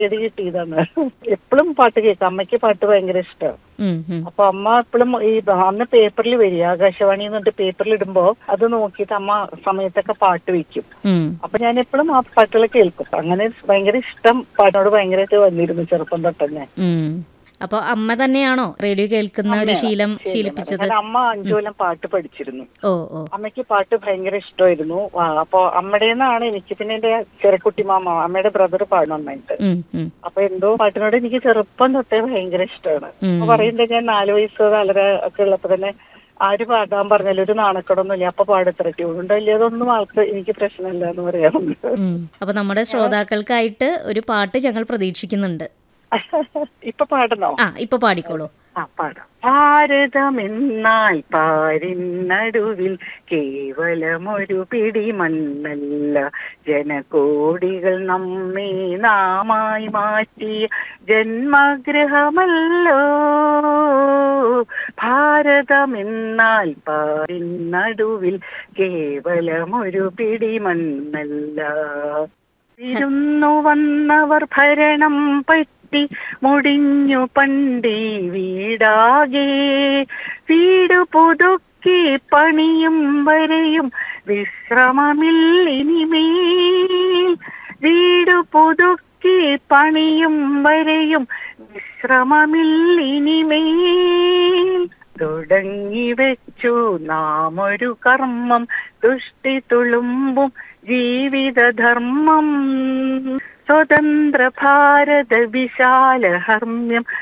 ഇടി കിട്ടിയതാണ് എപ്പോഴും പാട്ട് കേൾക്കാം അമ്മയ്ക്ക് പാട്ട് ഭയങ്കര ഇഷ്ടമാണ് ഉം, ഉം. അപ്പൊ അമ്മ എപ്പോഴും ഈ അന്ന് പേപ്പറിൽ വരിക ആകാശവാണി എന്നിട്ട് പേപ്പറിൽ ഇടുമ്പോ അത് നോക്കിയിട്ട് അമ്മ സമയത്തൊക്കെ പാട്ട് വെക്കും ഉം. അപ്പൊ ഞാൻ എപ്പോഴും ആ പാട്ടുകൾ കേൾക്കും അങ്ങനെ ഭയങ്കര ഇഷ്ടം പാട്ടിനോട് ഭയങ്കരമായിട്ട് വന്നിരുന്നു ചെറുപ്പം തൊട്ടന്നെ ഉം. അപ്പൊ അമ്മ തന്നെയാണോ റേഡിയോ കേൾക്കുന്ന ഒരു ശീലം ശീലിപ്പിച്ചത് കാരണം അമ്മ അഞ്ചു കൊല്ലം പാട്ട് പഠിച്ചിരുന്നു ഓ ഓ അമ്മയ്ക്ക് പാട്ട് ഭയങ്കര ഇഷ്ടമായിരുന്നു ആ, അപ്പൊ അമ്മയുടെ നിന്നാണ് എനിക്ക് പിന്നെ എന്റെ ചെറുക്കുട്ടി മാമ അമ്മയുടെ ബ്രദർ പാടും നന്നായിട്ട് ഉം, ഉം. അപ്പൊ എന്തോ പാട്ടിനോട് എനിക്ക് ചെറുപ്പം തൊട്ടേ ഭയങ്കര ഇഷ്ടമാണ് ഉം. അപ്പൊ പറയുന്നത് ഞാൻ നാല് വയസ്സ് നാലര ഒക്കെ ഉള്ളപ്പോ തന്നെ ആര് പാടാൻ പറഞ്ഞാലും ഒരു നാണക്കടൊന്നുമില്ല അപ്പൊ പാടത്ര ട്യൂണുണ്ടോ ഇല്ല അതൊന്നും ആൾക്ക് എനിക്ക് പ്രശ്നമില്ല എന്ന് പറയാറുണ്ട് ഉം. അപ്പൊ നമ്മുടെ ശ്രോതാക്കൾക്കായിട്ട് ഒരു പാട്ട് ഞങ്ങൾ പ്രതീക്ഷിക്കുന്നുണ്ട് ഇപ്പൊ പാടണോ ആ ഇപ്പൊ പാടിക്കോളൂ ആ പാടാം ഭാരതമെന്നാൽ പാരിനടുവിൽ കേവലമൊരു പിടി മണ്ണല്ല ജനകോടികൾ നമ്മെ നാമായി മാറ്റിയ ജന്മഗ്രഹമല്ലോ ഭാരതമെന്നാൽ പാരിനടുവിൽ കേവലമൊരു പിടി മണ്ണല്ല ഇരുന്നു വന്നവർ ഭരണം പറ്റി മുടിഞ്ഞു പണ്ടീ വീടാകെ വീട് പുതുക്കി പണിയും വരെയും വിശ്രമമില്ലിനിമേൽ വീട് പുതുക്കി പണിയും വരെയും വിശ്രമമില്ലിനിമേൽ തുടങ്ങി വെച്ചു നാം ഒരു കർമ്മം ദുഷ്ടി തുളുമ്പും ജീവിതധർമ്മം സ്വതന്ത്ര ഭാരത വിശാല ഹർമ്മ്യം